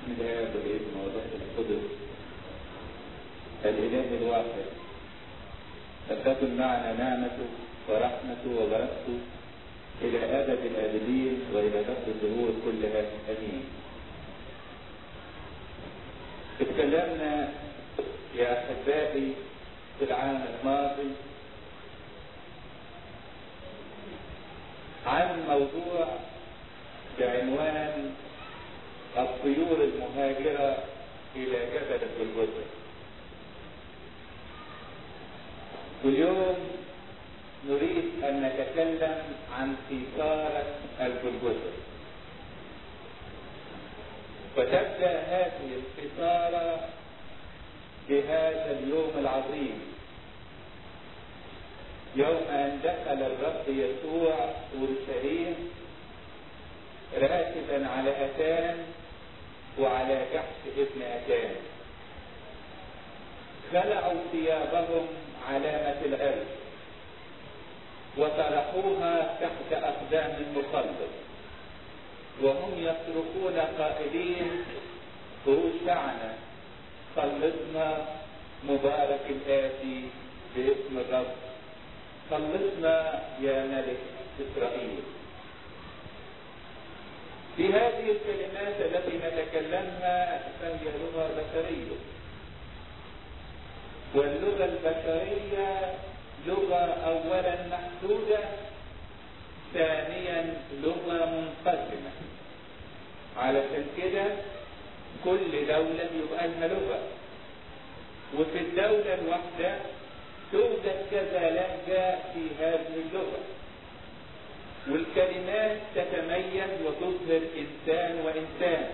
بسم الله والابن والروح القدس الاله الواحد فلتكن معنا نعمته ورحمته وبركته الى ابد الابدين والى دهر الظهور كلها امين اتكلمنا يا احبائي في العام الماضي عن موضوع بعنوان الطيور المهاجرة إلى جبل الجلجثة واليوم نريد أن نتكلم عن سيطرة الجلجثة وتبدأ هذه السيطرة بهذا اليوم العظيم يوم أن دخل الرب يسوع أورشليم راكبا على أتان وعلى جحش ابن أتان خلعوا ثيابهم علامة الأرض وطرحوها تحت أقدام المخلص وهم يصرخون قائلين هوشعنا خلصنا مبارك الآتي باسم الرب خلصنا يا ملك إسرائيل في هذه الكلمات التي نتكلمها فهي لغة بشرية واللغة البشرية لغة أولا محدودة ثانيا لغة منقسمة علشان كده كل دولة يبقى لها لغة وفي الدولة الواحدة توجد كذا لهجة في هذه اللغة والكلمات تتميز وتظهر إنسان وإنسان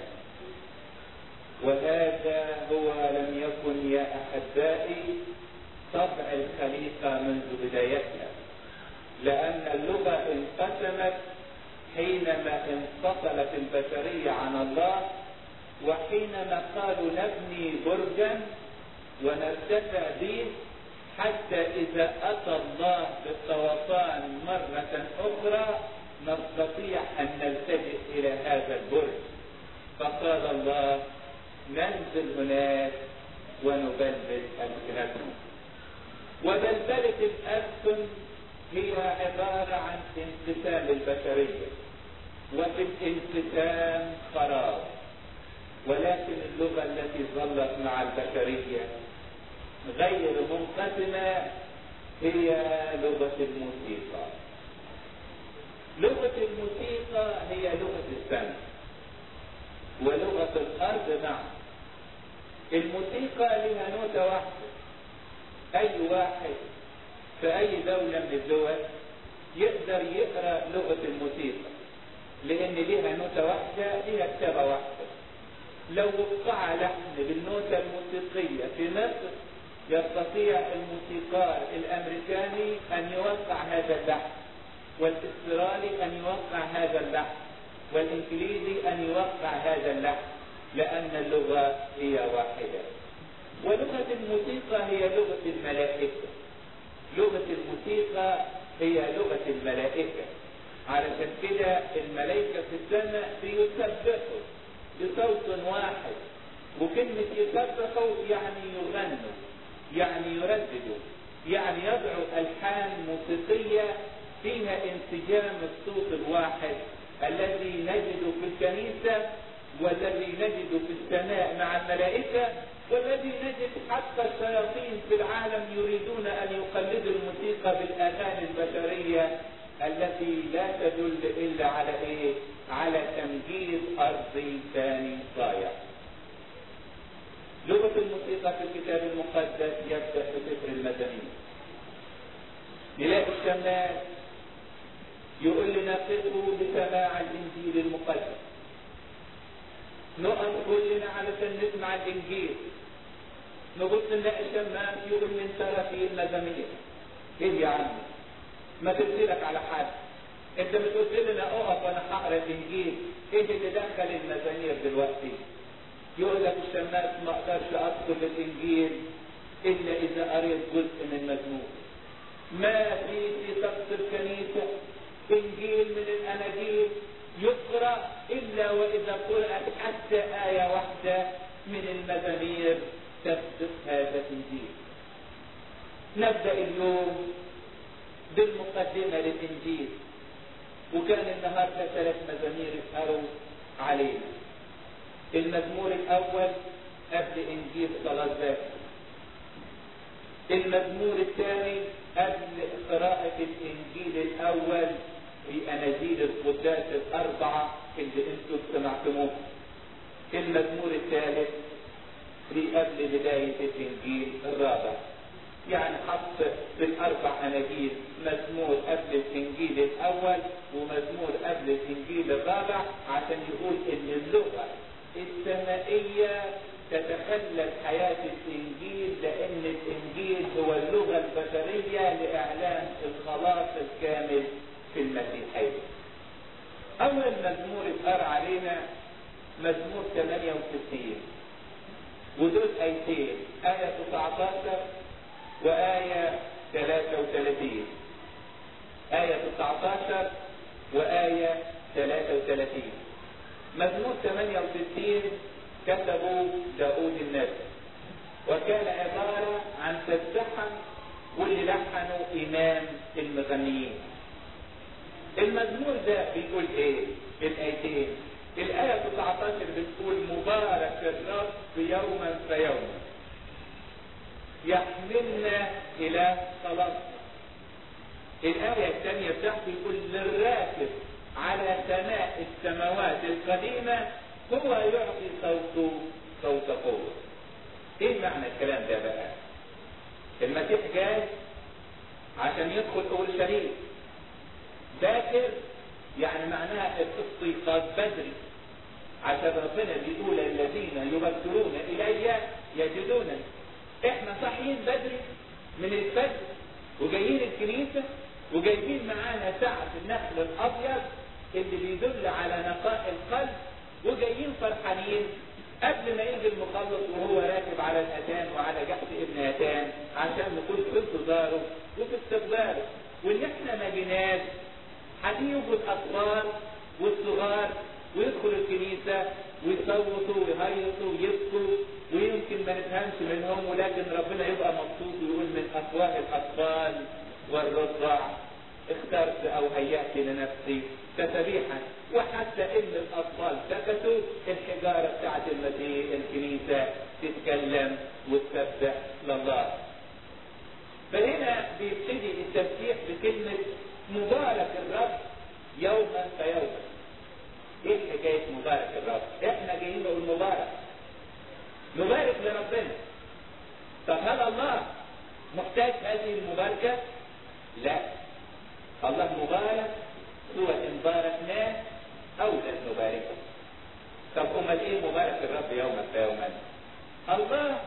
وهذا هو لم يكن يا أحبائي طبع الخليقة منذ بدايتها لأن اللغة انقسمت حينما انفصلت البشرية عن الله وحينما قالوا نبني برجا ونرتفع به حتى إذا أتى الله بالطوفان مرة أخرى نستطيع أن نلتجئ إلى هذا البرج فقال الله ننزل هناك ونبلبل ألسنتهم وبلبلة الألسن هي عبارة عن انقسام البشرية وفي الانقسام خراب ولكن اللغة التي ظلت مع البشرية غير منقسمة هي لغة الموسيقى لغة الموسيقى هي لغة السمع ولغة الأرض معا الموسيقى لها نوتة واحدة أي واحد في أي دولة من الدول يقدر يقرأ لغة الموسيقى لأن لها نوتة واحدة لها كتابة واحدة لو وقع لحن بالنوتة الموسيقية في مصر يستطيع الموسيقار الامريكاني ان يوقع هذا اللحن والاسترالي ان يوقع هذا اللحن والانجليزي ان يوقع هذا اللحن لان اللغه هي واحده ولغه الموسيقى هي لغه الملائكه لغه الموسيقى هي لغه الملائكه علشان كده الملائكه في السماء بيسبحوا بصوت واحد وكلمه يسبحوا يعني يغنوا يعني يردد يعني يضع ألحان موسيقية فيها انسجام الصوت الواحد الذي نجده في الكنيسة والذي نجده في السماء مع الملائكة والذي نجد حتى الشياطين في العالم يريدون أن يقلدوا الموسيقى بالآذان البشرية التي لا تدل إلا على إيه؟ على تمجيد أرضي ثاني ضايع. لغة الموسيقى في الكتاب المقدس يبدأ بسفر المزامير. نلاقي الشمال يقول لنا قروا بسماع الإنجيل المقدس. نقف كلنا علشان نسمع الإنجيل. نبص نلاقي الشمام يقول من ترى في المزامير. إيه يا عم؟ ما تبصيلك على حد. أنت بتقول لنا أقف وأنا هقرا الإنجيل. إيه اللي دخل المزامير دلوقتي؟ يقول لك الشماس ما اقدرش ادخل الانجيل الا اذا قريت جزء من مزمور ما في في طقس الكنيسه انجيل من الاناجيل يقرا الا واذا قرات حتى ايه واحده مقدمة للإنجيل وكان النهاردة ثلاث مزامير يسهروا علينا المزمور الأول قبل إنجيل صلاة ذاكر المزمور الثاني قبل قراءة الإنجيل الأول في أناجيل القداس الأربعة اللي أنتم سمعتموها المزمور الثالث في قبل بداية الإنجيل الرابع يعني حط في الأربع أناجيل مزمور قبل الإنجيل الأول ومزمور قبل الإنجيل الرابع عشان يقول إن اللغة السمائية تتخلل حياة الإنجيل لأن الإنجيل هو اللغة البشرية لإعلان الخلاص الكامل في المسيحية. أول مزمور اتقرأ علينا مزمور 68 ودول آيتين آية 19 وآية 33 آية 19 وآية 33 مزمور 68 كتبوا داود النبي وكان عبارة عن تسبحة واللي لحنوا إمام المغنيين المزمور ده بيقول ايه الايتين الآية 19 بتقول مبارك الرب يوما فيوما يحملنا إلى خلاصنا الآية الثانية بتاعته يقول للراكب على سماء السماوات القديمة هو يعطي صوته صوت قوة ايه معنى الكلام ده بقى المسيح جاي عشان يدخل اورشليم باكر يعني معناها الاستيقاظ بدري عشان ربنا بيقول الذين يبكرون الي يجدونني احنا صاحيين بدري من الفجر وجايين الكنيسة وجايبين معانا ساعة النخل الابيض اللي بيدل على نقاء القلب وجايين فرحانين قبل ما يجي المخلص وهو راكب على الاتان وعلى جحد ابن اتان عشان نكون في انتظاره وفي استقباله وان احنا ما جيناش هتيجوا الاطفال والصغار ويدخلوا الكنيسة ويصوتوا ويهيصوا ويبكوا ويمكن ما نفهمش منهم ولكن ربنا يبقى مبسوط ويقول من افواه الاطفال والرضع اخترت او هيأت لنفسي تسبيحا وحتى ان الاطفال سكتوا الحجارة بتاعت المسيح الكنيسة تتكلم وتسبح لله فهنا بيبتدي التسبيح بكلمة مبارك الرب يوما فيوما ايه حكاية مبارك الرب احنا جايين نقول مبارك نبارك لربنا طب هل الله محتاج هذه المباركة لا الله مبارك سوى ان باركناه او لن نباركه طب امال ايه مبارك الرب يوما فيوما الله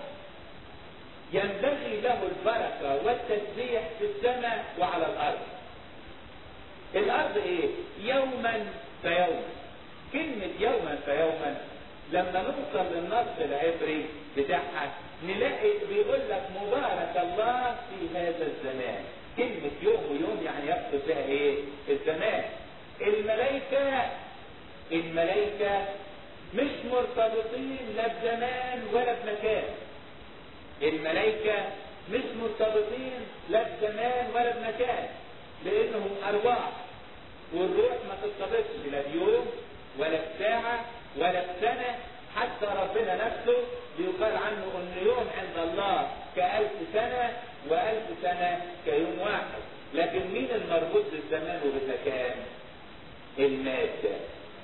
ينبغي له البركة والتسبيح في السماء وعلى الارض الارض ايه يوما فيوما كلمة يوما فيوما لما نوصل للنص العبري بتاعها نلاقي بيقول لك مبارك الله في هذا الزمان كلمة يوم ويوم يعني يقصد بها ايه الزمان الملائكة الملائكة مش مرتبطين لا بزمان ولا بمكان الملائكة مش مرتبطين لا بزمان ولا بمكان لانهم ارواح والروح ما ترتبطش لا بيوم ولا بساعة ولا بسنة حتى ربنا نفسه بيقال عنه ان يوم عند الله كألف سنة وألف سنة كيوم واحد لكن مين المربوط بالزمان وبالمكان المادة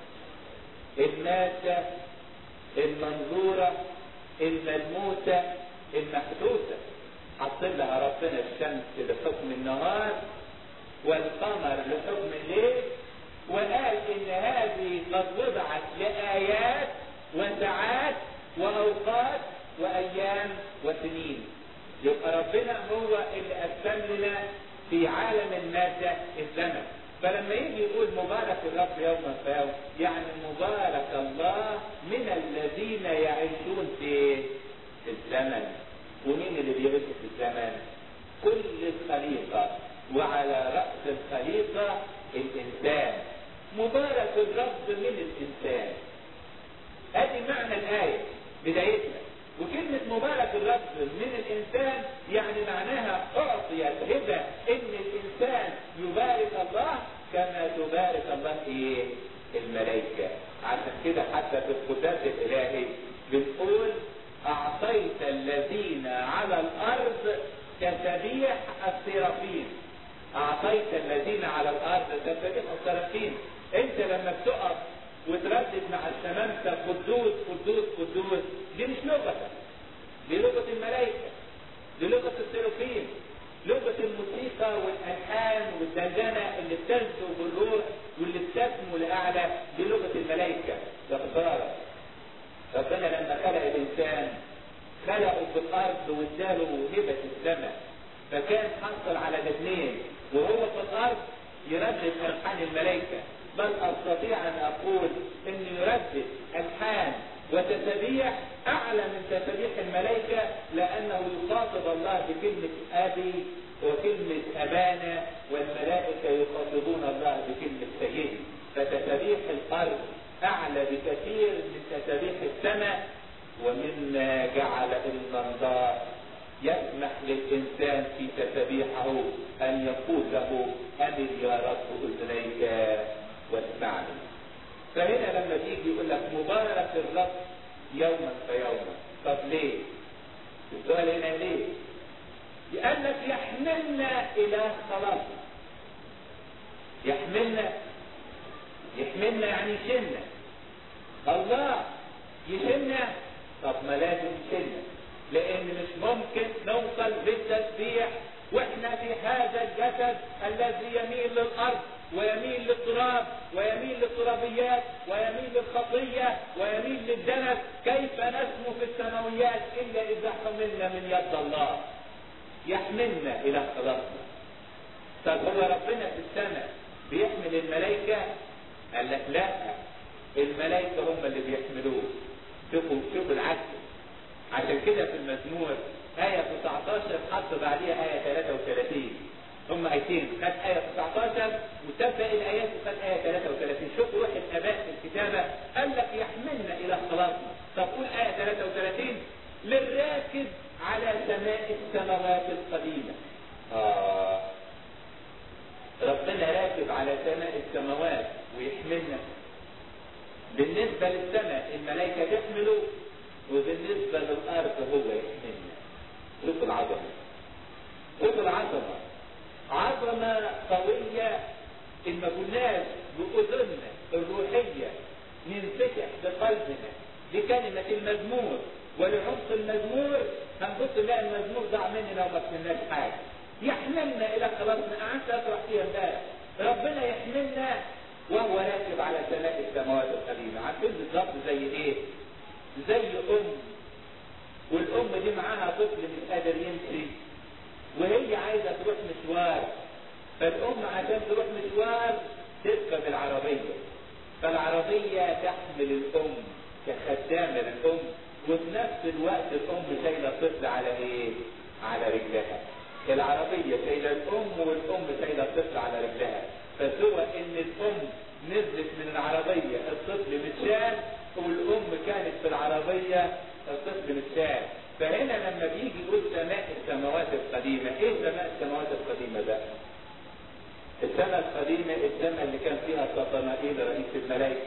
المادة المنظورة الملموسة المحسوسة حط لها ربنا الشمس لحكم النهار والقمر لحكم الليل وقال ان هذه قد وضعت لآيات وساعات وأوقات وأيام وسنين يبقى ربنا هو اللي قسم لنا في عالم المادة الزمن فلما يجي يقول مبارك الرب يوما فيوم يعني مبارك الله من الذين يعيشون في في الزمن ومين اللي بيعيشوا في الزمن كل الخليقة وعلى رأس الخليقة الإنسان مبارك الرب من الإنسان ادي معنى الآية بدايتها وكلمة مبارك الرب من الإنسان يعني معناها أعطيت هبة إن الإنسان يبارك كما تبارك الله ايه الملائكة عشان كده حتى في القداس الالهي بنقول اعطيت الذين على الارض كتبيح السرافين اعطيت الذين على الارض كتبيح السرافين انت لما بتقف وتردد مع الشمامسة قدوس قدوس قدوس دي مش لغتك دي لغة الملائكة دي لغة السيروفين لغة الموسيقى والألحان والدندنة اللي بتنسو بالروح واللي بتسمو لأعلى دي لغة الملائكة ده خسارة ربنا لما خلق الإنسان خلقه في الأرض واداله هبة السماء فكان حصل على الاثنين وهو في الأرض يردد ألحان الملائكة بل أستطيع أن أقول إنه يردد ألحان وتسبيح أعلى من تسبيح الملائكة لأنه يخاطب الله بكلمة أبي وكلمة أبانا والملائكة يخاطبون الله بكلمة سيدي فتسبيح الأرض أعلى بكثير من تسبيح السماء ومما جعل المنظار يسمح للإنسان في تسبيحه أن يقول له أمل يا رب أذنيك واسمعني فهنا لما تيجي يقول لك مبارك الرب يوما فيوما طب ليه؟ السؤال هنا ليه؟ لأنك يحملنا إلى خلاصنا يحملنا يحملنا يعني يشلنا الله يشلنا طب ما لازم يشلنا لأن مش ممكن نوصل بالتسبيح واحنا في هذا الجسد الذي يميل للأرض ويميل للتراب ويميل للترابيات ويميل للخطية ويميل للدنس كيف نسمو في السماويات إلا إذا حملنا من يد الله يحملنا إلى خلاصنا طب هو ربنا في السماء بيحمل الملائكة قال لك لا الملائكة هم اللي بيحملوه شوفوا شوفوا العكس عشان كده في المزمور آية 19 حط بعديها آية 33 هم آيتين خد آية 19 وتبدأ الآيات وخد آية 33 شوف روح الآباء في الكتابة قال لك يحملنا إلى خلاصنا طب قول آية 33 للراكب على سماء السماوات القديمة آه ربنا راكب على سماء السماوات ويحملنا بالنسبة للسماء الملائكة تحمله وبالنسبة للأرض هو يحملنا شوف العظمة شوف العظمة عظمة قوية إن ما كناش بأذننا الروحية ننفتح بقلبنا لكلمة المزمور ولعمق المزمور هنبص نلاقي المزمور ضاع مننا وما فهمناش حاجة يحملنا إلى خلاصنا قعدت أشرح فيها امبارح ربنا يحملنا وهو راكب على سماء السماوات القديمة عارفين بالظبط زي إيه؟ زي أم والأم دي معاها طفل مش قادر يمشي وهي عايزة تروح مشوار فالأم عشان تروح مشوار تركب العربية فالعربية تحمل الأم كخدامة للأم وفي نفس الوقت الأم شايلة الطفل على إيه؟ على رجلها العربية شايلة الأم والأم شايلة الطفل على رجلها فسوى إن الأم نزلت من العربية الطفل متشال والأم كانت في العربية الطفل متشال فهنا لما بيجي يقول سماء السماوات القديمة ايه سماء السماوات القديمة ده السماء القديمة السماء اللي كان فيها سطنائيل رئيس الملائكة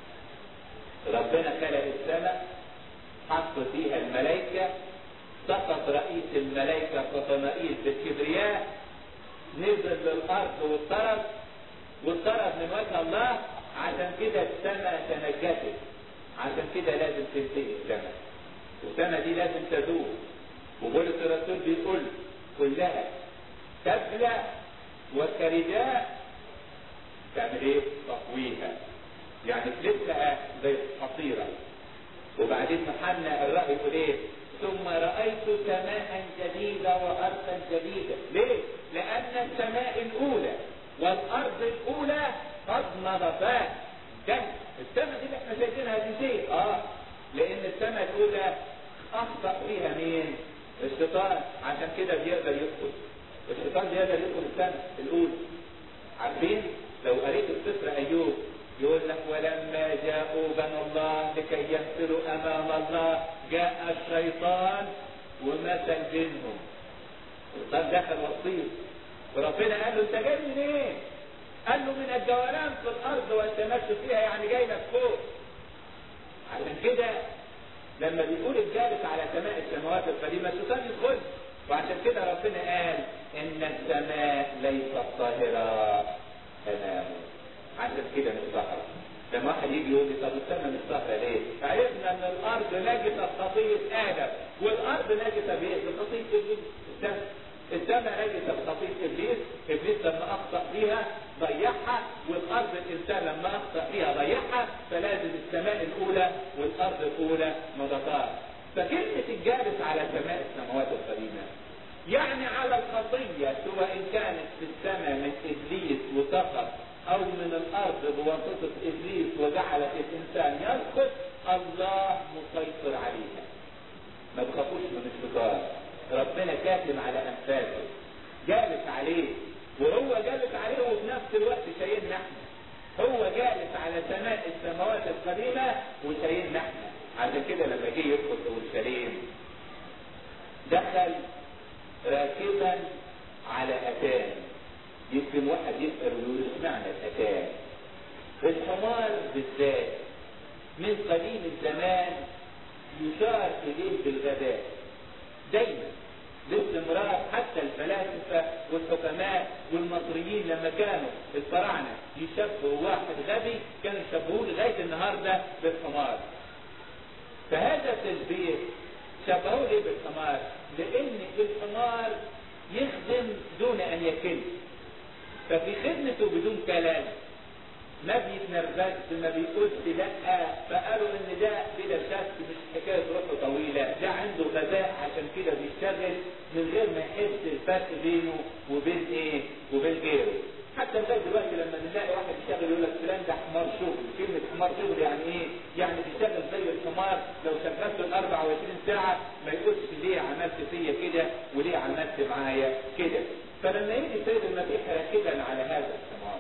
ربنا خلق السماء حط فيها الملائكة سقط رئيس الملائكة سطنائيل بالكبرياء نزل للأرض واضطرب واضطرب من وجه الله عشان كده السماء تنجست عشان كده لازم تنتهي السماء السماء دي لازم تدوم وبولس الرسول بيقول كلها تبلى وكرداء تعمل ايه؟ تقويها يعني تلفها زي الحصيرة وبعدين محنا الرأي يقول ايه؟ ثم رأيت سماء جديدة وأرضا جديدة ليه؟ لأن السماء الأولى والأرض الأولى قد مضتا جد السماء دي اللي احنا شايفينها دي زي اه لأن السماء الأولى أخطأ فيها مين؟ الشيطان عشان كده بيقدر يدخل الشيطان بيقدر يدخل السماء الأولى عارفين؟ لو قريت السفر أيوب يقول لك ولما جاءوا بنو الله لكي يمثلوا امام الله جاء الشيطان ومثل بينهم الشيطان دخل وسطيهم وربنا قال له انت جاي منين؟ قال له من الدوران في الارض والتمشي فيها يعني جاي لك فوق عشان كده لما بيقول الجالس على سماء السماوات القديمه تسمي الخلد وعشان كده ربنا قال ان السماء ليست طاهره امامه عشان كده مش طاهره لما واحد يجي يقول لي طب السماء مش طاهره ليه؟ عرفنا ان الارض نجسه بخطيه ادم والارض نجسه بايه؟ بخطيه ابليس السماء السماء نجسه بخطيه ابليس ابليس لما اخطا فيها ضيعها والارض الانسان لما اخطا فيها ضيعها فلازم السماء الاولى والارض الاولى مضطار فكلمه الجالس على سماء السماوات القديمه يعني على الخطيه سواء كانت في السماء من ابليس وسقط او من الارض بواسطه ابليس وجعلت الانسان يسقط الله مسيطر عليها ما تخافوش من الشيطان ربنا كاتم على انفاسه جالس عليه وهو جالس عليه وفي نفس الوقت شايلنا احنا هو جالس على سماء السماوات القديمة وشايلنا احنا عشان كده لما جه يدخل اورشليم دخل راكبا على اتان يمكن واحد يسأل ويقول اشمعنى الاتان الحمار بالذات من قديم الزمان يشار اليه بالغباء دايما باستمرار حتى الفلاسفة والحكماء والمصريين لما كانوا الفراعنة يشبهوا واحد غبي كانوا يشبهوه لغاية النهاردة بالحمار فهذا التشبيه شبهوه ليه بالحمار؟ لأن الحمار يخدم دون أن يكل ففي خدمته بدون كلام ما بيتنرفزش ما بيقولش لا فقالوا ان ده بلا شك مش حكايه روحه طويله ده عنده غباء عشان كده بيشتغل من غير ما يحس الفرق بينه وبين ايه وبين غيره حتى لغايه دلوقتي لما نلاقي واحد يشتغل يقول لك فلان ده حمار شغل كلمه حمار شغل يعني ايه؟ يعني بيشتغل زي الحمار لو شغلته ال 24 ساعه ما يقولش ليه عملت فيا كده وليه عملت معايا كده فلما يجي السيد المسيح راكبا على هذا الحمار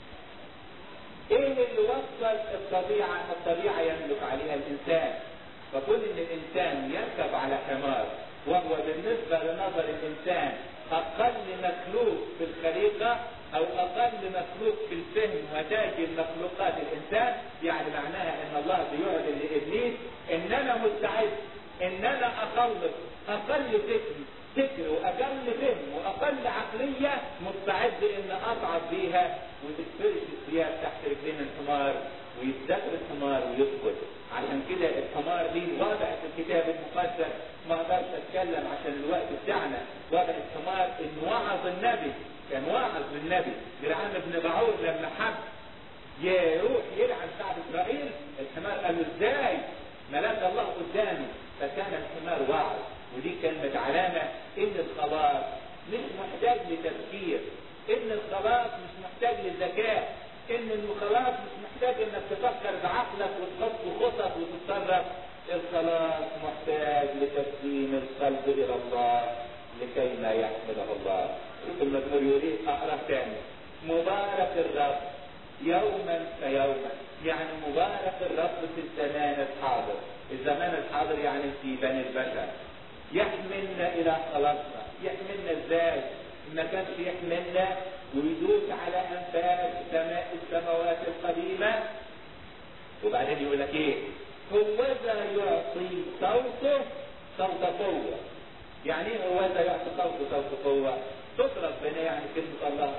ايه اللي وصل الطبيعة الطبيعة يملك عليها الانسان فكل ان الانسان يركب على حمار وهو بالنسبة لنظر الانسان اقل مخلوق في الخليقة او اقل مخلوق في الفهم وتاج المخلوقات الانسان يعني معناها ان الله بيعلن لابليس ان انا مستعد ان انا اخلص اقل فكر فكر واقل فهم واقل عقليه مستعد ان اضعف بيها وتتفرش الثياب تحت رجلين الحمار ويستقر الحمار ويسكت عشان كده الحمار ليه وضع في الكتاب المقدس ما اقدرش اتكلم عشان الوقت بتاعنا وضع الحمار ان وعظ النبي كان واعظ للنبي بالعام ابن بعور لما حب يروح يلعن شعب اسرائيل الحمار قال له ازاي ملاك الله قدامي فكان الحمار واعظ ودي كلمة علامة ان الخلاص مش محتاج لتفكير ان الخلاص مش محتاج لذكاء ان الخلاص مش محتاج انك تفكر بعقلك وتحط خطط وتتصرف الخلاص محتاج لتسليم القلب الى الله لكي ما يحمده الله شوف المزمور يقول ايه اقرا تاني مبارك الرب يوما فيوما يعني مبارك الرب في الزمان الحاضر الزمان الحاضر يعني في بني البشر يحملنا الى خلاصنا يحملنا ازاي ما كانش يحملنا ويدوس على انفاس سماء السماوات القديمه وبعدين يقول لك ايه هوذا يعطي صوته صوت قوه يعني ايه هوذا يعطي صوته صوت قوه صوت ربنا يعني كلمه الله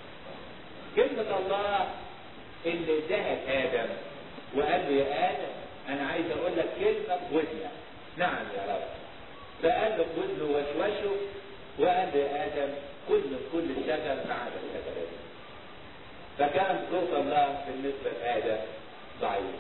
كلمه الله اللي اداها ادم وقال له يا ادم انا عايز اقول لك كلمه بودنك نعم يا رب فقال له كله وشوشه وقال له ادم كل كل الشجر ما عدا الشجره دي فكان صوت الله بالنسبه لادم ضعيف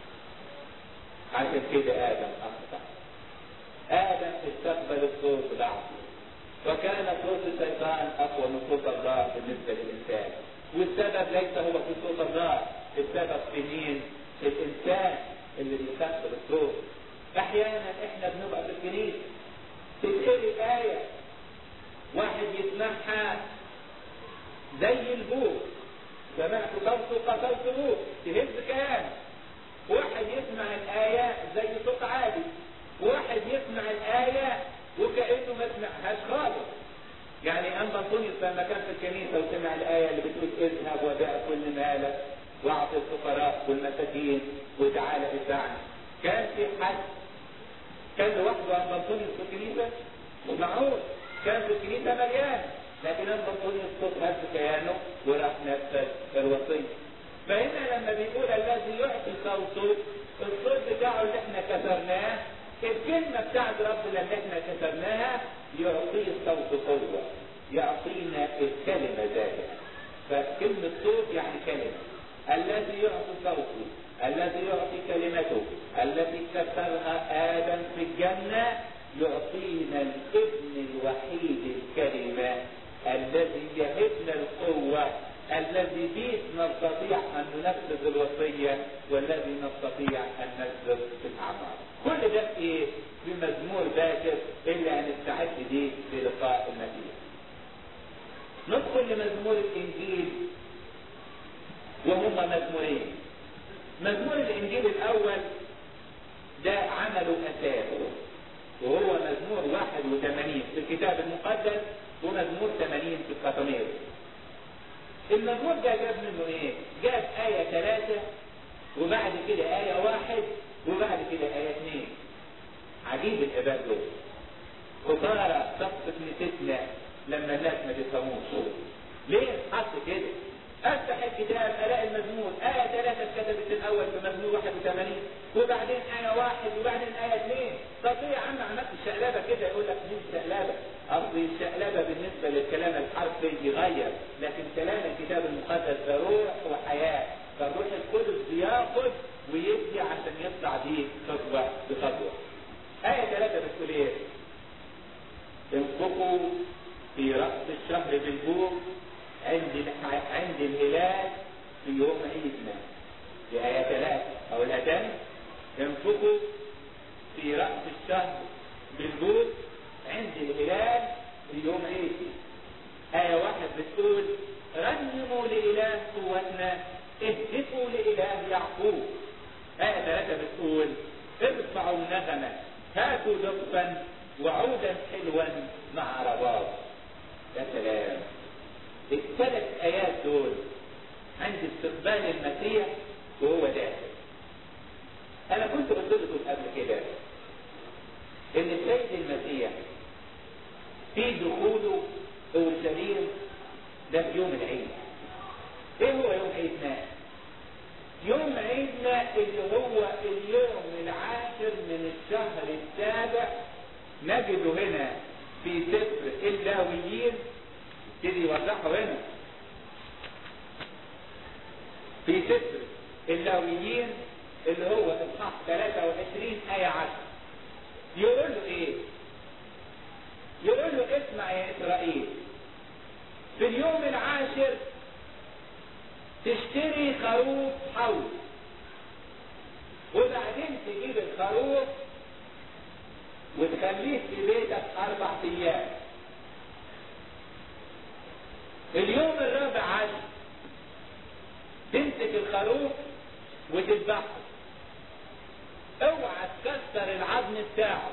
عشان كده ادم اخطا ادم استقبل الصوت ضعفه وكان صوت الشيطان اقوى من صوت الله بالنسبه للانسان والسبب ليس هو في صوت الله السبب في مين؟ في الانسان اللي بيستقبل الصوت احيانا احنا بنبقى في الكنيسه تتقري آية واحد يسمعها زي البوق سمعت صوت قتلت بوق تهز كيان واحد يسمع الآية زي صوت عادي واحد يسمع الآية وكأنه ما سمعهاش خالص يعني أما أنطونيوس لما كان في الكنيسة وسمع الآية اللي بتقول اذهب وبيع المسيح حج كان لوحده عن بنطونيوس في الكنيسة مش معقول كان في الكنيسة مليان لكن البنطونيوس صوت هز كيانه وراح نفذ الوصية فهنا لما بيقول الذي يعطي صوته الصوت بتاعه اللي احنا كسرناه الكلمة بتاعت ربنا اللي احنا كسرناها يعطيه صوت قوة يعطينا الكلمة ذاتها فكلمة صوت يعني كلمة الذي يعطي صوته الذي يعطي كلمته التي كسرها آدم في الجنة يعطينا الابن الوحيد الكلمة الذي يهبنا القوة الذي به نستطيع أن ننفذ الوصية والذي نستطيع أن نسلك في الأعمال كل ده في إيه؟ في مزمور باكر اللي هنستعد به للقاء المسيح ندخل لمزمور الإنجيل وهما مزمورين مزمور الإنجيل الأول ده عمله أساس وهو مزمور 81 في الكتاب المقدس ومزمور 80 في القطمير المزمور ده جاب منه ايه؟ جاب آية ثلاثة وبعد كده آية واحد وبعد كده آية اثنين عجيب الآباء دول خسارة سقط نسيتنا لما الناس ما تفهموش ليه حط كده؟ افتح الكتاب الاقي المزمور آية ثلاثة اتكتبت الأول في مزمور 81 وبعدين آية واحد وبعدين آية اثنين طب ليه يا عم عملت الشقلبة كده يقول لك دي الشقلبة أصل الشقلبة بالنسبة للكلام الحرفي يغير لكن كلام الكتاب المقدس ده روح وحياة فالروح القدس بياخد ويدي عشان يطلع بيه خطوة بخطوة آية ثلاثة بتقول إيه؟ انفقوا في رأس الشهر بالبوق عند عند الهلال في يوم عيدنا في آية ثلاثة أو الأتم ينفقوا في رأس الشهر بالبوق عند الهلال في يوم عيد آية واحد بتقول رنموا لإله قوتنا اهتفوا لإله يعقوب آية ثلاثة بتقول ارفعوا نغمة هاتوا دفا وعودا حلوا مع رباب يا سلام الثلاث آيات دول عند استقبال المسيح وهو داخل أنا كنت قلت لكم قبل كده إن السيد المسيح في دخوله أورشليم ده في يوم العيد. إيه هو يوم عيدنا؟ يوم عيدنا اللي هو اليوم العاشر من الشهر السابع نجده هنا في سفر اللاويين يبتدي يوضحه هنا في سفر اللاويين اللي هو اصحاح 23 آية 10 يقول له ايه؟ يقول له اسمع يا اسرائيل في اليوم العاشر تشتري خروف حول وبعدين تجيب الخروف وتخليه في بيتك اربع ايام اليوم الرابع عشر تمسك الخروف وتذبحه اوعى تكسر العظم بتاعه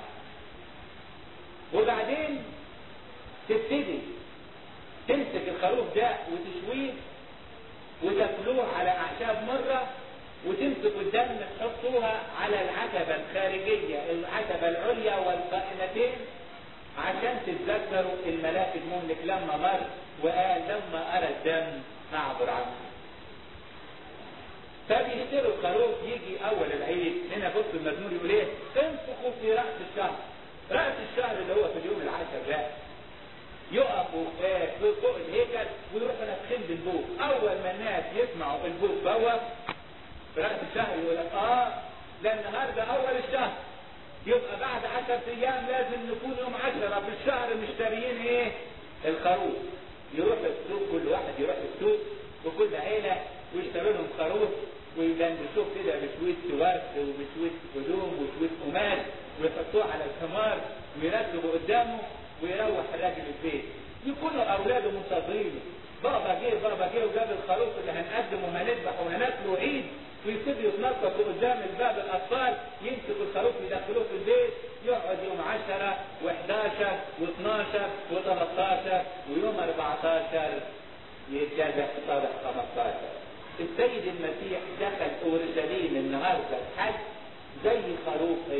وبعدين تبتدي تمسك الخروف ده وتشويه وتاكلوه على اعشاب مره وتمسك الدم تحطوها على العتبة الخارجية العتبة العليا والقائمتين عشان تتذكروا الملاك المملك لما مر وقال لما أرى الدم أعبر عنه فبيشتروا خروف يجي أول العيد هنا بص المزمور يقول إيه انفخوا في رأس الشهر رأس الشهر اللي هو في اليوم العاشر ده يقفوا فوق الهيكل ويروحوا نافخين بالبوق أول ما الناس يسمعوا البوق بوق في رأس الشهر يقول لك آه ده النهارده أول الشهر يبقى بعد عشر أيام لازم نكون يوم عشرة في الشهر مشتريين إيه؟ الخروف يروح السوق كل واحد يروح السوق وكل عيلة ويشتروا لهم خروف ويدندسوه كده بشوية ورد وبشوية هدوم وشوية قماش ويحطوه على الحمار ويرتبوا قدامه ويروح الراجل البيت يكونوا أولاده منتظرينه بابا جه بابا جه وجاب الخروف اللي هنقدمه وهنذبح وهناكله عيد ويبتدوا يتنططوا قدام الباب الاطفال يمسكوا الخروف يدخلوه في البيت يقعد يوم 10 و11 و12 و13 ويوم 14 يتجازح في صالح 15 السيد المسيح دخل اورشليم النهارده الحج زي خروف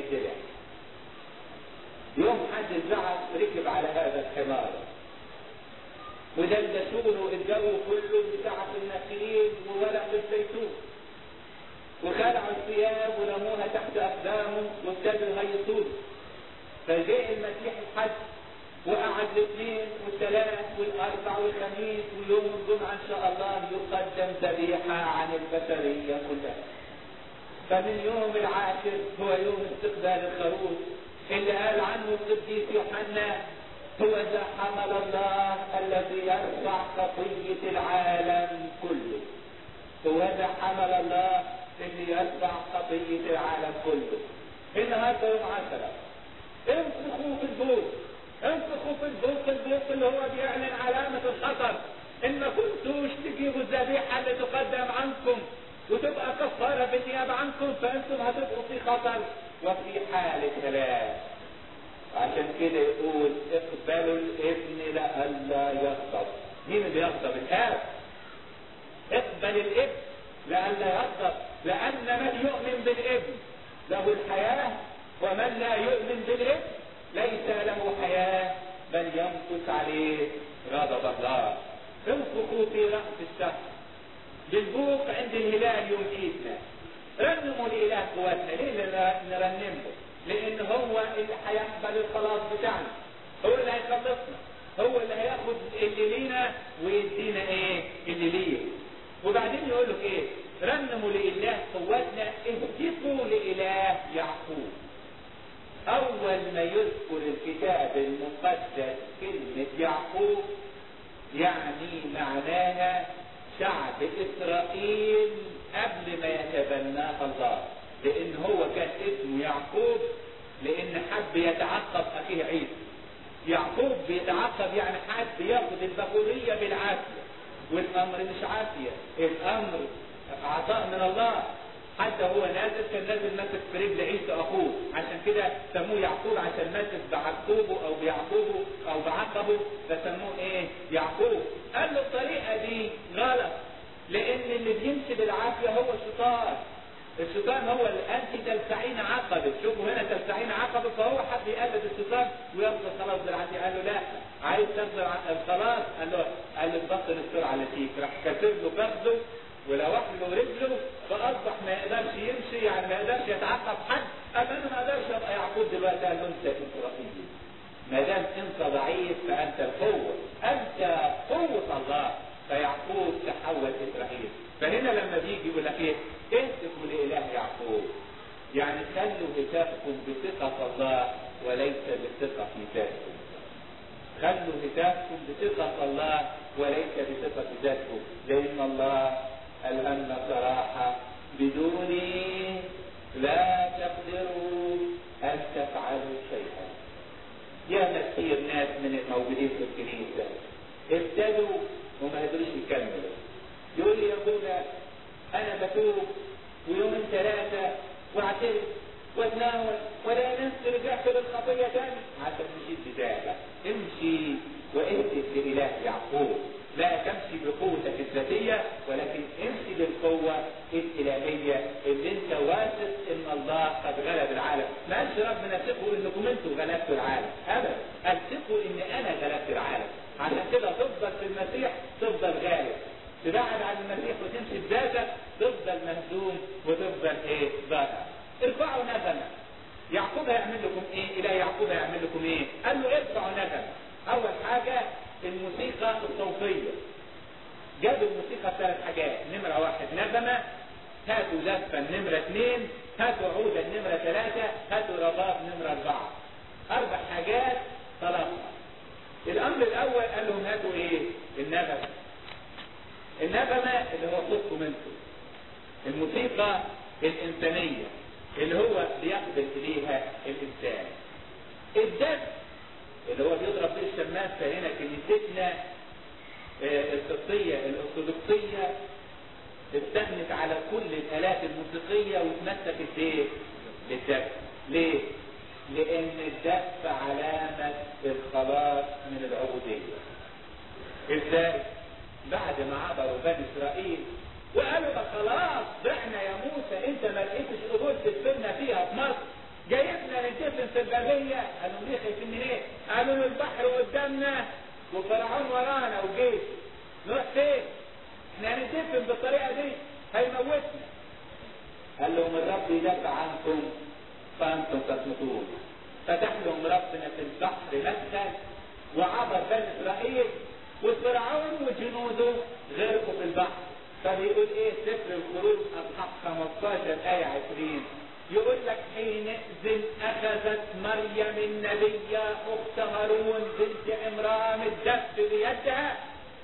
ودلسوا الجو كله بتاع النخيل وورق الزيتون وخلعوا الثياب ورموها تحت اقدامه وابتدوا يهيصون فجاء المسيح الحج وقعد الاثنين والثلاث والاربع والخميس ويوم الجمعه ان شاء الله يقدم ذبيحه عن البشريه كلها. فمن يوم العاشر هو يوم استقبال الخروف اللي قال عنه القديس يوحنا هو ذا حمل الله الذي يرفع خطيه العالم كله. هو ذا حمل الله اللي يرفع خطيه العالم كله. النهارده يوم عشره انفخوا في البوق انفخوا في البوق البوق اللي هو بيعلن علامة الخطر ان ما كنتوش تجيبوا الذبيحة اللي تقدم عنكم وتبقى كفارة بالنيابة عنكم فانتم هتبقوا في خطر وفي حالة هلاك عشان كده يقول اقبلوا الابن لئلا يغضب مين اللي يغضب الاب اقبل الابن لئلا يغضب لان من يؤمن بالابن له الحياة ومن لا يؤمن بالابن ليس له حياة بل يمكث عليه غضب الله انفقوا في رأس الشهر بالبوق عند الهلال يوم عيدنا رنموا لإله قواتنا ليه نرنم له؟ لأن هو اللي هيقبل الخلاص بتاعنا هو اللي هيخلصنا هو اللي هياخد اللي لينا ويدينا ايه اللي ليه وبعدين يقول لك ايه رنموا لإله قواتنا اهتفوا لإله يعقوب أول ما يذكر الكتاب المقدس كلمة يعقوب يعني معناها شعب إسرائيل قبل ما يتبناه الله لأن هو كان اسمه يعقوب لأن حب يتعقب أخيه عيسى يعقوب بيتعقب يعني حد ياخد البخورية بالعافية والأمر مش عافية الأمر عطاء من الله حتى هو نازل كان نازل ماسك في رجل عيسى اخوه عشان كده سموه يعقوب عشان ماسك بعقوبه او بيعقوبه او بعقبه فسموه ايه يعقوب قال له الطريقه دي غلط لان اللي بيمشي بالعافيه هو الشيطان الشيطان هو اللي انت تلسعين عقبك شوفوا هنا تلسعين عقبك فهو حب يقلد الشيطان وياخد خلاص بالعافيه قال له لا عايز تاخد الخلاص قال له قال له بطل السرعه اللي فيك راح كاتب له فخذه ولوح له رجله فاصبح ما يقدرش يمشي يعني ما يقدرش يتعقب حد اما انا ما اقدرش ابقى يعقوب دلوقتي قال له انت اسرائيلي ما دام انت ضعيف فانت القوه انت قوه الله فيعقوب تحول اسرائيل فهنا لما بيجي يقول لك ايه اهتفوا لاله يعقوب يعني خلوا هتافكم بثقه الله وليس بالثقه في ذاتكم خلوا هتافكم بثقه الله وليس بثقه ذاتكم لان الله ألهمنا صراحة بدوني لا تقدروا أن تفعلوا شيئا يا كثير ناس من الموجودين في الكنيسة ابتدوا وما قدروش يكملوا يقول لي يا ابونا انا بتوب ويومين ثلاثة واعترف واتناول ولا نفسي رجعت للخطية تاني عشان مشيت بذلك امشي واهدف لإله يعقوب لا تمشي بقوتك الذاتية ولكن امشي بالقوة الإلهية اللي انت واثق ان الله قد غلب العالم ما قالش ربنا ثقوا انكم انتوا غلبتوا العالم ابدا قال ثقوا ان انا غلبت العالم عشان كده تفضل في المسيح تفضل غالب تبعد عن المسيح وتمشي بذاتك تفضل مهزوم وتفضل ايه ضائع ارفعوا نغمة يعقوب هيعمل لكم ايه الى يعقوب هيعمل لكم ايه قال له ارفعوا نغمة اول حاجة الموسيقى الصوتية جابوا الموسيقى ثلاث حاجات نمرة واحد نغمة هاتوا زفة نمرة اثنين هاتوا عودة نمرة ثلاثة هاتوا رباب نمرة أربعة أربع حاجات طلبها الأمر الأول قال لهم هاتوا إيه؟ النغمة النغمة اللي هو صوتكم انتم الموسيقى الإنسانية اللي هو بيقبل إليها الإنسان الدف اللي هو بيضرب فيه الشماس فهنا كنيستنا القبطية الأرثوذكسية استغنت على كل الآلات الموسيقية واتمسكت بإيه؟ بالدف ليه؟ لأن الدف علامة الخلاص من العبودية ازاي؟ بعد ما عبروا بني إسرائيل وقالوا ده خلاص ضعنا يا موسى انت ما لقيتش قبول تدفننا فيها في مصر جايبنا ندفن في البرية قالوا ليه خايفين من ايه؟ قالوا له البحر قدامنا وفرعون ورانا وجيش نروح فين؟ احنا هندفن بالطريقه دي هيموتنا قال لهم الرب يدافع عنكم فانتم تصمتون فتح لهم ربنا في البحر مدخل وعبر بني اسرائيل وفرعون وجنوده غرقوا في البحر فبيقول ايه سفر الخروج اصحاح 15 ايه 20 يقول لك حينئذ اخذت مريم النبيه اخت هارون بنت عمران الدف بيدها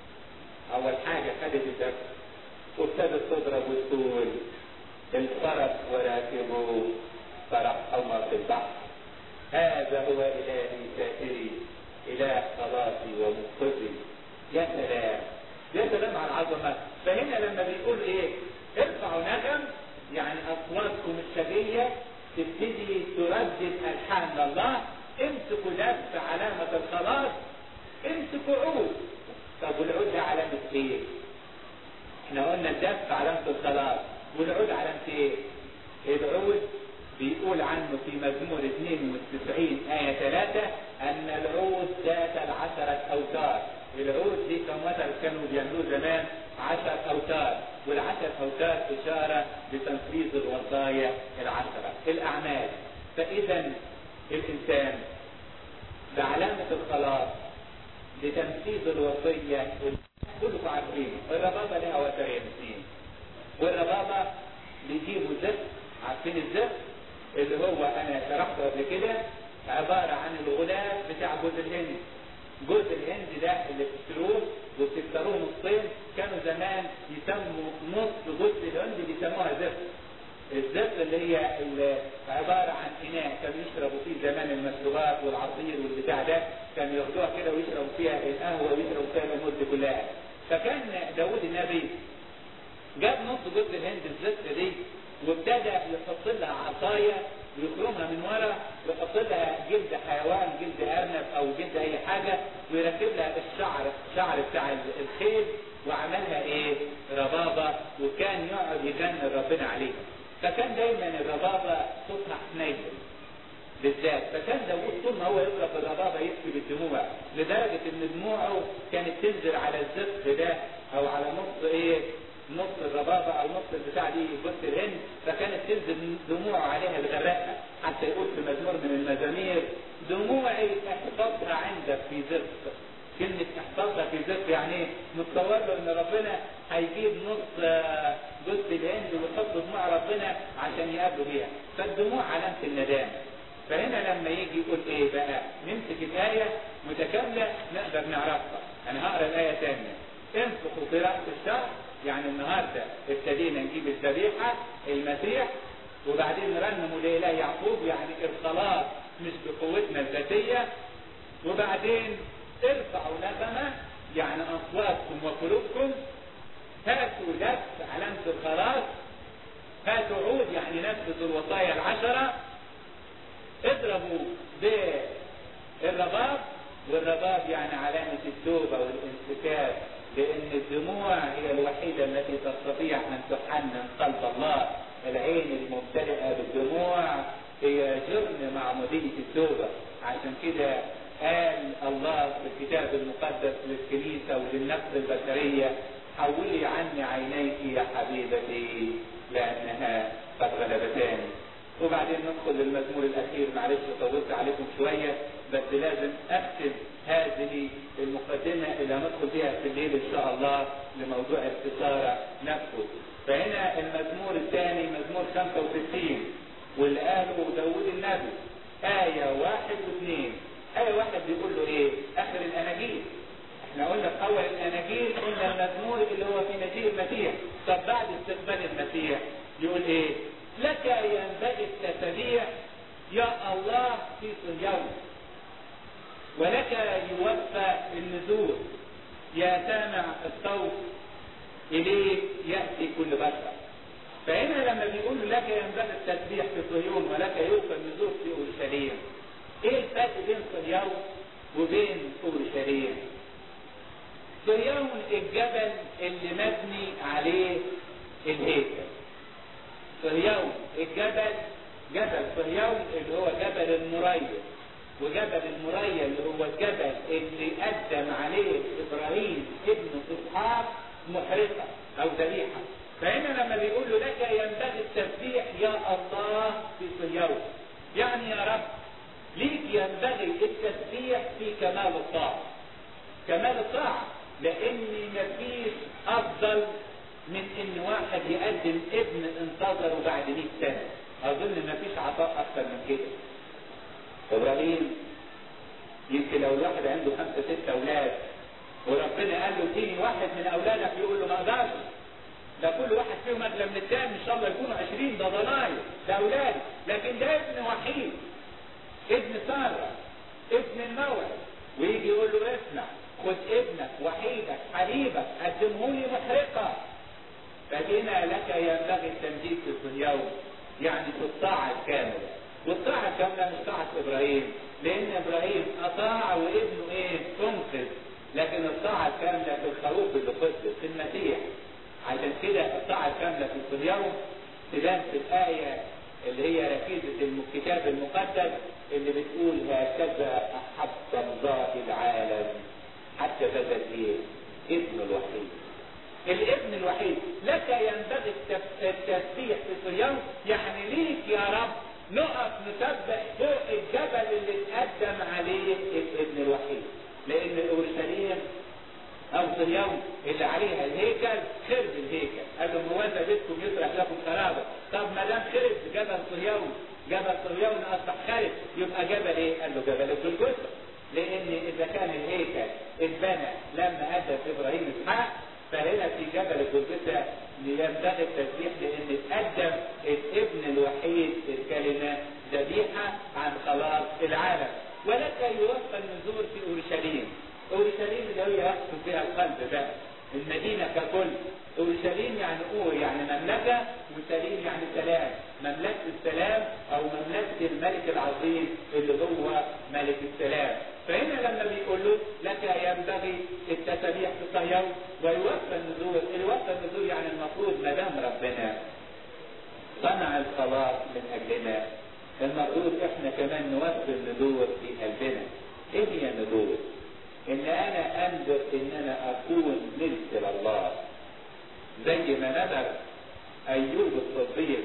اول حاجه خدت الدف وابتدت تضرب وتقول الفرس وراكبه فرحهما في البحر هذا هو الهي ساتري اله خلاصي ومنقذي يا سلام يا سلام على العظمه فهنا لما بيقول ايه ارفعوا نغم يعني اصواتكم الشجيه تبتدي تردد الحان الله امسكوا دف علامه الخلاص امسكوا عود طب والعود ده علامه ايه؟ احنا قلنا الدف علامه الخلاص والعود علامه ايه؟ العود بيقول عنه في مزمور 92 آية 3 أن العود ذات العشرة أوتار العود دي كم مثل كانوا بيعملوه زمان عشر أوتار والعشر أوتار إشارة لتنفيذ الوصايا العشرة الأعمال فإذا الإنسان بعلامة الخلاص لتنفيذ الوصية كلكم عارفين الربابة لها وترين اثنين والربابة بيجيبوا زفت عارفين الزفت اللي هو انا شرحته قبل كده عبارة عن الغلاف بتاع جوز الهند جوز الهند ده اللي بتشتروه وبتكسروه نصين كانوا زمان يسموا نص جوز الهند بيسموها زفت الزفت اللي هي اللي عبارة عن إناء كانوا يشربوا فيه زمان المشروبات والعصير والبتاع ده كانوا ياخدوها كده ويشربوا فيها القهوة ويشربوا فيها الأمور دي كلها فكان داوود النبي جاب نص جوز الهند الزفت دي وابتدى يحط لها عصايه ويخرمها من ورا ويحط لها جلد حيوان جلد ارنب او جلد اي حاجه ويركب لها الشعر الشعر بتاع الخيل وعملها ايه؟ ربابه وكان يقعد يغني ربنا عليها فكان دايما الربابه صوتها حنين بالذات فكان داوود طول ما هو يضرب الربابه يكتب الدموع لدرجه ان دموعه كانت تنزل على الزفت ده او على نص ايه نص الربابة أو نص البتاع دي جوز الهند فكانت تنزل دموع عليها بغرقها حتى يقول في مزمور من المزامير دموعي احفظها عندك في زفت كلمة احفظها في زفت يعني ايه؟ متصور له ان ربنا هيجيب نص جوز الهند ويحط دموع ربنا عشان يقابله بيها فالدموع علامة الندامة فهنا لما يجي يقول ايه بقى نمسك الآية متكاملة نقدر نعرفها انا هقرا الآية ثانية انفخوا في رأس الشهر يعني النهارده ابتدينا نجيب الذبيحه المسيح وبعدين نرنم لاله يعقوب يعني الخلاص مش بقوتنا الذاتيه وبعدين ارفعوا نغمه يعني اصواتكم وقلوبكم هاتوا دف علامه الخلاص هاتوا عود يعني نفذوا الوصايا العشره اضربوا بالرباب والرباب يعني علامه التوبه والانسكاب لأن الدموع هي الوحيدة التي تستطيع أن تحنن قلب الله العين الممتلئة بالدموع هي جرم معمودية التوبة عشان كده قال الله في الكتاب المقدس للكنيسة وللنفس البشرية حولي عني عينيك يا حبيبتي لأنها قد غلبتاني وبعدين ندخل للمزمور الأخير معلش طولت عليكم شوية بس لازم أختم هذه المقدمة اللي هندخل فيها في الليل إن شاء الله لموضوع الخسارة نفسه فهنا المزمور الثاني مزمور 65 واللي قاله داوود النبي آية واحد واثنين آية واحد بيقول له إيه؟ آخر الأناجيل احنا قلنا في أول الأناجيل قلنا المزمور اللي هو في مجيء المسيح طب بعد استقبال المسيح يقول إيه؟ لك ينبغي التسبيح يا الله في صهيون ولك يوفى النذور يا سامع الصوت إليه يأتي كل بشر فهنا لما بيقول لك ينبغي التسبيح في صهيون ولك يوفى النذور في أورشليم إيه الفرق بين صهيون وبين أورشليم؟ صهيون الجبل اللي مبني عليه الهيكل صهيون الجبل جبل صهيون اللي هو جبل المريض وجبل المريا اللي هو الجبل اللي قدم عليه ابراهيم ابن اسحاق محرقه او ذبيحه فهنا لما بيقول له لك ينبغي التسبيح يا الله في صهيون يعني يا رب ليك ينبغي التسبيح في كمال الطاعه كمال الطاعه لان مفيش افضل من ان واحد يقدم ابن انتظره بعد 100 سنه اظن مفيش عطاء اكثر من كده ابراهيم يمكن لو الواحد عنده خمسه سته اولاد وربنا قال له اديني واحد من اولادك يقول له ما اقدرش ده كل واحد فيهم اغلى من الثاني ان شاء الله يكونوا 20 ده ضنايا ده اولادي لكن ده ابن وحيد ابن ساره ابن الموعد ويجي يقول له اسمع خد ابنك وحيدك حبيبك قدمه لي محرقه فهنا لك ينبغي التمجيد في الدنيا يعني في الطاعه الكامله والطاعه الكامله مش طاعه ابراهيم لان ابراهيم اطاع وابنه ايه تنقذ لكن الطاعه الكامله في الخروف اللي قدس في المسيح عشان كده الطاعه الكامله في اليوم تبان في الايه اللي هي ركيزه الكتاب المقدس اللي بتقول هكذا احب الله العالم حتى بذل ايه؟ ابنه الوحيد الابن الوحيد لك ينبغي التسبيح في صيام يعني ليك يا رب نقف نسبح فوق الجبل اللي اتقدم عليه الابن الوحيد لان اورشليم او صيام اللي عليها الهيكل خرب الهيكل قال له موازى بيتكم يصرح لكم خرابه طب ما دام خرب جبل صهيون جبل صهيون اصبح خرب يبقى جبل ايه؟ قال له جبل الجلجثه لان اذا كان الهيكل اتبنى لما اتى ابراهيم اسحاق فهنا في جبل الجلجثه ينبغي التسبيح لان اتقدم الابن الوحيد الكلمه ذبيحه عن خلاص العالم ولك يوفى النزول في اورشليم اورشليم اللي هي يقصد فيها القلب بقى المدينه ككل اورشليم يعني اور يعني مملكه وسليم يعني سلام مملكه السلام او مملكه الملك العظيم اللي هو ملك السلام فهنا لما بيقول له لك ينبغي التسبيح في صهيون ويوفى النذور الوفى النذور يعني المفروض ما دام ربنا صنع الخلاص من اجلنا المفروض احنا كمان نوفي النذور في قلبنا ايه هي النذور؟ ان انا انذر ان انا اكون ملك لله زي ما نذر ايوب الصديق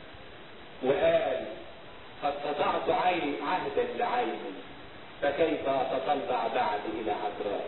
وقال قد قطعت عين عهدا لعيني فكيف اتطلع بعد الى عذراء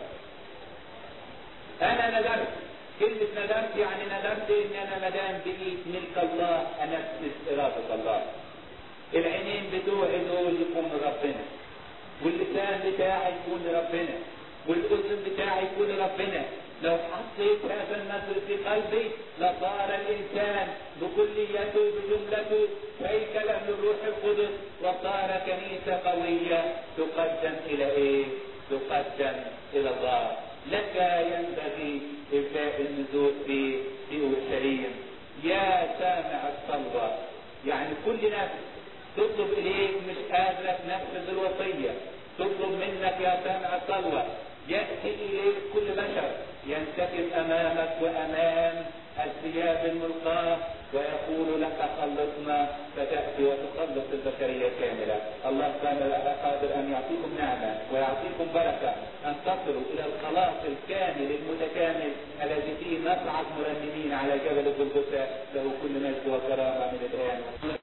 انا ندمت كلمة ندمت يعني ندمت ان انا مدام بقيت ملك الله انفذ ارادة الله العينين بتوعي دول يكونوا ربنا واللسان بتاعي يكون لربنا والاذن بتاعي يكون لربنا لو حطيت هذا النذر في قلبي لصار الانسان بكليته بجملته هيكلا للروح القدس وصار كنيسه قويه تقدم الى ايه؟ تقدم الى الله لك ينبغي ابداء النزول في في اورشليم يا سامع الصلوه يعني كل نفس تطلب اليك مش قادره تنفذ الوصيه تطلب منك يا سامع الصلوه ياتي اليك كل بشر ينسكب امامك وامام الثياب الملقاه ويقول لك خلصنا فتاتي وتخلص البشريه كامله الله كان قادر ان يعطيكم نعمه ويعطيكم بركه ان تصلوا الى الخلاص الكامل المتكامل الذي فيه نصعد مرنمين على جبل الجلجثه له كل مجد وكرامه من الان